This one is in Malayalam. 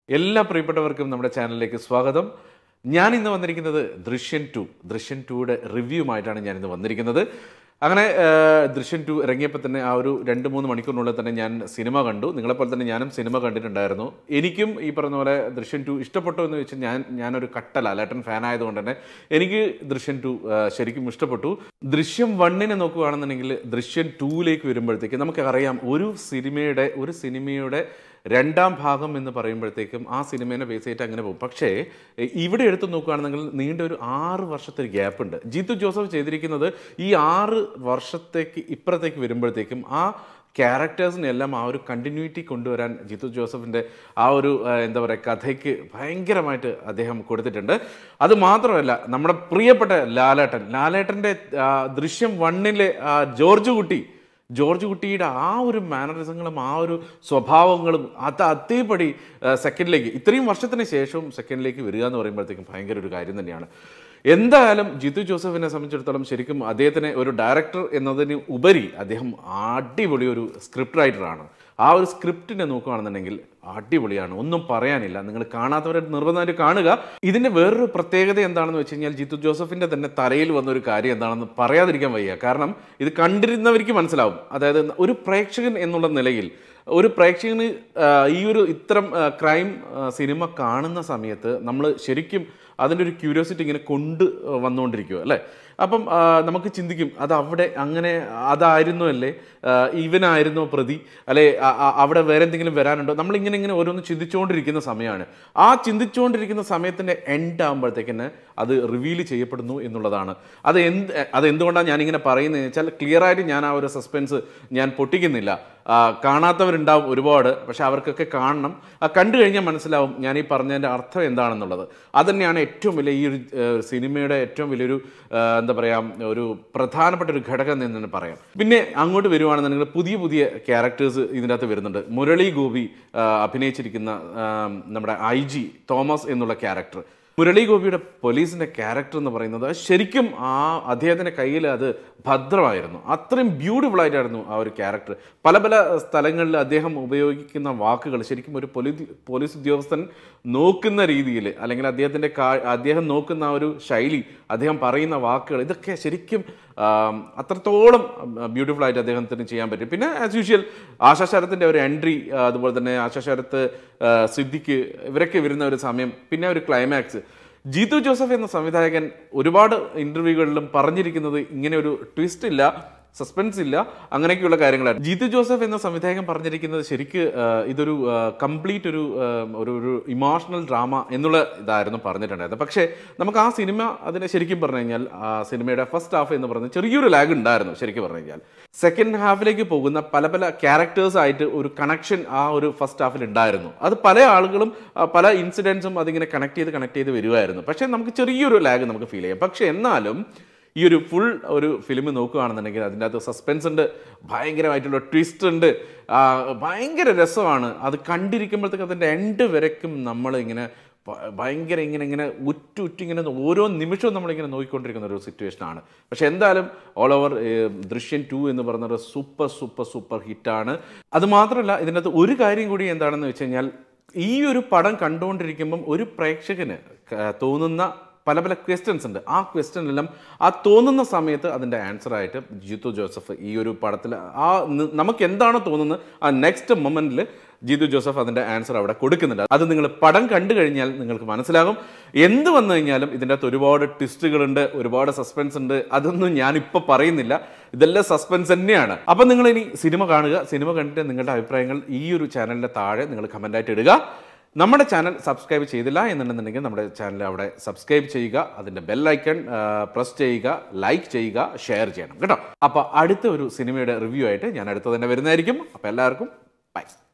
എല്ലാ പ്രിയപ്പെട്ടവർക്കും നമ്മുടെ ചാനലിലേക്ക് സ്വാഗതം ഞാൻ ഇന്ന് വന്നിരിക്കുന്നത് ദൃശ്യൻ ടു ദൃശ്യൻ ടുയുടെ റിവ്യൂമായിട്ടാണ് ഞാൻ ഇന്ന് വന്നിരിക്കുന്നത് അങ്ങനെ ആ, ദൃശ്യൻ ടു ഇറങ്ങിയപ്പോൾ തന്നെ ആ ഒരു രണ്ട് മൂന്ന് മണിക്കൂറിനുള്ളിൽ തന്നെ ഞാൻ സിനിമ കണ്ടു നിങ്ങളെപ്പോലെ തന്നെ ഞാനും സിനിമ കണ്ടിട്ടുണ്ടായിരുന്നു എനിക്കും ഈ പറഞ്ഞ പോലെ ദൃശ്യൻ ടു ഇഷ്ടപ്പെട്ടു എന്ന് വെച്ചാൽ ഞാൻ ഞാനൊരു കട്ട ലാലേട്ടൻ ഫാൻ ആയതുകൊണ്ട് തന്നെ എനിക്ക് ദൃശ്യൻ ടു ശരിക്കും ഇഷ്ടപ്പെട്ടു ദൃശ്യം വണ്ണിനെ നോക്കുകയാണെന്നുണ്ടെങ്കിൽ ദൃശ്യം ടൂയിലേക്ക് വരുമ്പോഴത്തേക്ക് നമുക്കറിയാം ഒരു സിനിമയുടെ ഒരു സിനിമയുടെ രണ്ടാം ഭാഗം എന്ന് പറയുമ്പോഴത്തേക്കും ആ സിനിമേനെ ബേസ് ചെയ്തിട്ട് അങ്ങനെ പോകും പക്ഷേ എ, ഇവിടെ എടുത്ത് നോക്കുകയാണെന്നെങ്കിൽ നീണ്ട ഒരു ആറ് വർഷത്തെ ഒരു ഗ്യാപ്പ് ഉണ്ട് ജിത്തു ജോസഫ് ചെയ്തിരിക്കുന്നത് ഈ ആറ് വർഷത്തേക്ക് ഇപ്പുറത്തേക്ക് വരുമ്പോഴത്തേക്കും ആ ക്യാരക്ടേഴ്സിനെ എല്ലാം ആ ഒരു കണ്ടിന്യൂറ്റി കൊണ്ടുവരാൻ ജിത്തു ജോസഫിൻ്റെ ആ ഒരു ആ, എന്താ പറയുക കഥയ്ക്ക് ഭയങ്കരമായിട്ട് അദ്ദേഹം കൊടുത്തിട്ടുണ്ട് അത് മാത്രമല്ല നമ്മുടെ പ്രിയപ്പെട്ട ലാലേട്ടൻ ലാലേട്ടൻ്റെ ആ, ദൃശ്യം വണ്ണിലെ ആ, ജോർജ് കുട്ടി ജോർജ് കുട്ടിയുടെ ആ ഒരു മാനറിസങ്ങളും ആ ഒരു സ്വഭാവങ്ങളും അത് അതേപടി ആ, സെക്കൻഡിലേക്ക് ഇത്രയും വർഷത്തിന് ശേഷവും സെക്കൻഡിലേക്ക് വരിക എന്ന് പറയുമ്പോഴത്തേക്കും ഭയങ്കര ഒരു കാര്യം തന്നെയാണ് എന്തായാലും ജിത്തു ജോസഫിനെ സംബന്ധിച്ചിടത്തോളം ശരിക്കും അദ്ദേഹത്തിന് ഒരു ഡയറക്ടർ എന്നതിന് ഉപരി അദ്ദേഹം അടിപൊളി ഒരു സ്ക്രിപ്റ്റ് റൈറ്ററാണ് ആ ഒരു സ്ക്രിപ്റ്റിനെ നോക്കുകയാണെന്നുണ്ടെങ്കിൽ അടിപൊളിയാണ് ഒന്നും പറയാനില്ല നിങ്ങൾ കാണാത്തവരെ നിർബന്ധമായിട്ട് കാണുക ഇതിൻ്റെ വേറൊരു പ്രത്യേകത എന്താണെന്ന് വെച്ച് കഴിഞ്ഞാൽ ജിത്തു ജോസഫിൻ്റെ തന്നെ തലയിൽ വന്ന ഒരു കാര്യം എന്താണെന്ന് പറയാതിരിക്കാൻ വയ്യ കാരണം ഇത് കണ്ടിരുന്നവർക്ക് മനസ്സിലാവും അതായത് ഒരു പ്രേക്ഷകൻ എന്നുള്ള നിലയിൽ ഒരു പ്രേക്ഷകന് ആ, ഈ ഒരു ഇത്തരം ക്രൈം സിനിമ കാണുന്ന സമയത്ത് നമ്മൾ ശരിക്കും അതിൻ്റെ ഒരു ക്യൂരിയോസിറ്റി ഇങ്ങനെ കൊണ്ട് വന്നുകൊണ്ടിരിക്കുക അല്ലേ അപ്പം ആ, നമുക്ക് ചിന്തിക്കും അത് അവിടെ അങ്ങനെ അതായിരുന്നു അല്ലേ ആ, ഇവനായിരുന്നോ പ്രതി അല്ലെ ആ- ആ- അവിടെ വേറെ എന്തെങ്കിലും വരാനുണ്ടോ നമ്മളിങ്ങനെ ഇങ്ങനെ ഓരോന്ന് ചിന്തിച്ചുകൊണ്ടിരിക്കുന്ന സമയമാണ് ആ ചിന്തിച്ചുകൊണ്ടിരിക്കുന്ന സമയത്തിൻ്റെ എൻഡ് ആകുമ്പോഴത്തേക്കിന് അത് റിവീൽ ചെയ്യപ്പെടുന്നു എന്നുള്ളതാണ് അത് എന്ത് അത് എന്തുകൊണ്ടാണ് ഞാനിങ്ങനെ പറയുന്നത് വെച്ചാൽ ക്ലിയർ ആയിട്ട് ഞാൻ ആ ഒരു സസ്പെൻസ് ഞാൻ പൊട്ടിക്കുന്നില്ല ആ, കാണാത്തവരുണ്ടാവും ഒരുപാട് പക്ഷെ അവർക്കൊക്കെ കാണണം ആ കണ്ടു കഴിഞ്ഞാൽ മനസ്സിലാവും ഞാൻ ഈ പറഞ്ഞതിൻ്റെ അർത്ഥം എന്താണെന്നുള്ളത് അതുതന്നെയാണ് ഏറ്റവും വലിയ ഈ ഒരു ഏഹ്, സിനിമയുടെ ഏറ്റവും വലിയൊരു ഏഹ്, എന്താ പറയുക ഒരു പ്രധാനപ്പെട്ട ഒരു ഘടകം എന്ന് തന്നെ പറയാം പിന്നെ അങ്ങോട്ട് വരുവാണെന്നുണ്ടെങ്കിൽ പുതിയ പുതിയ ക്യാരക്ടേഴ്സ് ഇതിൻ്റെ അകത്ത് വരുന്നുണ്ട് മുരളി ഗോപി ആ, അഭിനയിച്ചിരിക്കുന്ന ആ, നമ്മുടെ ഐ ജി തോമസ് എന്നുള്ള ക്യാരക്ടർ മുരളി ഗോപിയുടെ പോലീസിൻ്റെ ക്യാരക്ടർ എന്ന് പറയുന്നത് ശരിക്കും ആ അദ്ദേഹത്തിൻ്റെ കയ്യിൽ അത് ഭദ്രമായിരുന്നു അത്രയും ബ്യൂട്ടിഫുൾ ആയിട്ടായിരുന്നു ആ ഒരു ക്യാരക്ടർ പല പല സ്ഥലങ്ങളിൽ അദ്ദേഹം ഉപയോഗിക്കുന്ന വാക്കുകൾ ശരിക്കും ഒരു പോലീസ് പോലീസ് ഉദ്യോഗസ്ഥൻ നോക്കുന്ന രീതിയിൽ അല്ലെങ്കിൽ അദ്ദേഹത്തിൻ്റെ കാ അദ്ദേഹം നോക്കുന്ന ആ ഒരു ശൈലി അദ്ദേഹം പറയുന്ന വാക്കുകൾ ഇതൊക്കെ ശരിക്കും ആം, അത്രത്തോളം ബ്യൂട്ടിഫുൾ ആയിട്ട് അദ്ദേഹത്തിന് ചെയ്യാൻ പറ്റും പിന്നെ ആസ് യൂഷ്വൽ ആശാശരത്തിൻ്റെ ഒരു എൻട്രി അതുപോലെ തന്നെ ആശാശരത്ത് ആ, സിദ്ദിഖ് ഇവരൊക്കെ വരുന്ന ഒരു സമയം പിന്നെ ഒരു ക്ലൈമാക്സ് ജീതു ജോസഫ് എന്ന സംവിധായകൻ ഒരുപാട് ഇൻ്റർവ്യൂകളിലും പറഞ്ഞിരിക്കുന്നത് ഇങ്ങനെ ഒരു ട്വിസ്റ്റ് ഇല്ല സസ്പെൻസ് ഇല്ല അങ്ങനെയൊക്കെയുള്ള കാര്യങ്ങളാണ് ജീതു ജോസഫ് എന്ന സംവിധായകൻ പറഞ്ഞിരിക്കുന്നത് ശരിക്ക് ആ, ഇതൊരു കംപ്ലീറ്റ് ഒരു ആ, ഒരു ഒരു ഇമോഷണൽ ഡ്രാമ എന്നുള്ള ഇതായിരുന്നു പറഞ്ഞിട്ടുണ്ടായിരുന്നത് പക്ഷേ നമുക്ക് ആ സിനിമ അതിനെ ശരിക്കും പറഞ്ഞു കഴിഞ്ഞാൽ ആ സിനിമയുടെ ഫസ്റ്റ് ഹാഫ് എന്ന് പറയുന്നത് ചെറിയൊരു ലാഗ് ഉണ്ടായിരുന്നു ശരിക്കും പറഞ്ഞു കഴിഞ്ഞാൽ സെക്കൻഡ് ഹാഫിലേക്ക് പോകുന്ന പല പല ക്യാരക്ടേഴ്സ് ആയിട്ട് ഒരു കണക്ഷൻ ആ ഒരു ഫസ്റ്റ് ഹാഫിൽ ഉണ്ടായിരുന്നു അത് പല ആളുകളും ആ, പല ഇൻസിഡൻസും അതിങ്ങനെ കണക്ട് ചെയ്ത് കണക്ട് ചെയ്ത് വരുമായിരുന്നു പക്ഷേ നമുക്ക് ചെറിയൊരു ലാഗ് നമുക്ക് ഫീൽ ചെയ്യാം പക്ഷേ എന്നാലും ഈ ഒരു ഫുൾ ഒരു ഫിലിം നോക്കുകയാണെന്നുണ്ടെങ്കിൽ അതിൻ്റെ അകത്ത് സസ്പെൻസ് ഉണ്ട് ഭയങ്കരമായിട്ടുള്ള ട്വിസ്റ്റ് ഉണ്ട് ആ, ഭയങ്കര രസമാണ് അത് കണ്ടിരിക്കുമ്പോഴത്തേക്ക് അതിൻ്റെ എൻഡ് വരയ്ക്കും നമ്മൾ ഇങ്ങനെ ഭ- ഭയങ്കര ഇങ്ങനെ ഇങ്ങനെ ഉറ്റു ഉറ്റു ഇങ്ങനെ ഓരോ നിമിഷവും നമ്മളിങ്ങനെ നോക്കിക്കൊണ്ടിരിക്കുന്ന ഒരു സിറ്റുവേഷനാണ് പക്ഷെ എന്തായാലും ഓൾ ഓവർ ദൃശ്യം ടു എന്ന് പറയുന്നത് സൂപ്പർ സൂപ്പർ സൂപ്പർ ഹിറ്റാണ് അത് മാത്രമല്ല ഇതിനകത്ത് ഒരു കാര്യം കൂടി എന്താണെന്ന് വെച്ച് കഴിഞ്ഞാൽ ഈ ഒരു പടം കണ്ടുകൊണ്ടിരിക്കുമ്പം ഒരു പ്രേക്ഷകന് ക- തോന്നുന്ന പല പല ക്വസ്റ്റ്യൻസ് ഉണ്ട് ആ ക്വസ്റ്റ്യനെല്ലാം ആ തോന്നുന്ന സമയത്ത് അതിൻ്റെ ആൻസറായിട്ട് ജിത്തു ജോസഫ് ഈ ഒരു പടത്തിൽ ആ ന- നമുക്ക് എന്താണോ തോന്നുന്നത് ആ നെക്സ്റ്റ് മൊമെൻറ്റിൽ ജിത്തു ജോസഫ് അതിൻ്റെ ആൻസർ അവിടെ കൊടുക്കുന്നുണ്ട് അത് നിങ്ങൾ പടം കണ്ടു കഴിഞ്ഞാൽ നിങ്ങൾക്ക് മനസ്സിലാകും എന്ത് വന്നു കഴിഞ്ഞാലും ഇതിൻ്റെ അകത്ത് ഒരുപാട് ട്വിസ്റ്റുകളുണ്ട് ഒരുപാട് സസ്പെൻസ് ഉണ്ട് അതൊന്നും ഞാനിപ്പോൾ പറയുന്നില്ല ഇതെല്ലാം സസ്പെൻസ് തന്നെയാണ് അപ്പം നിങ്ങൾ ഇനി സിനിമ കാണുക സിനിമ കണ്ടിട്ട് നിങ്ങളുടെ അഭിപ്രായങ്ങൾ ഈ ഒരു ചാനലിൻ്റെ താഴെ നിങ്ങൾ കമൻ്റായിട്ട് ഇടുക നമ്മുടെ ചാനൽ സബ്സ്ക്രൈബ് ചെയ്തില്ല എന്നുണ്ടെന്നുണ്ടെങ്കിൽ നമ്മുടെ ചാനൽ അവിടെ സബ്സ്ക്രൈബ് ചെയ്യുക അതിൻ്റെ ബെല്ലൈക്കൺ പ്രസ് ചെയ്യുക ലൈക്ക് ചെയ്യുക ഷെയർ ചെയ്യണം കേട്ടോ അപ്പോൾ അടുത്ത ഒരു സിനിമയുടെ റിവ്യൂ ആയിട്ട് ഞാൻ അടുത്ത് തന്നെ വരുന്നതായിരിക്കും അപ്പോൾ എല്ലാവർക്കും ബൈ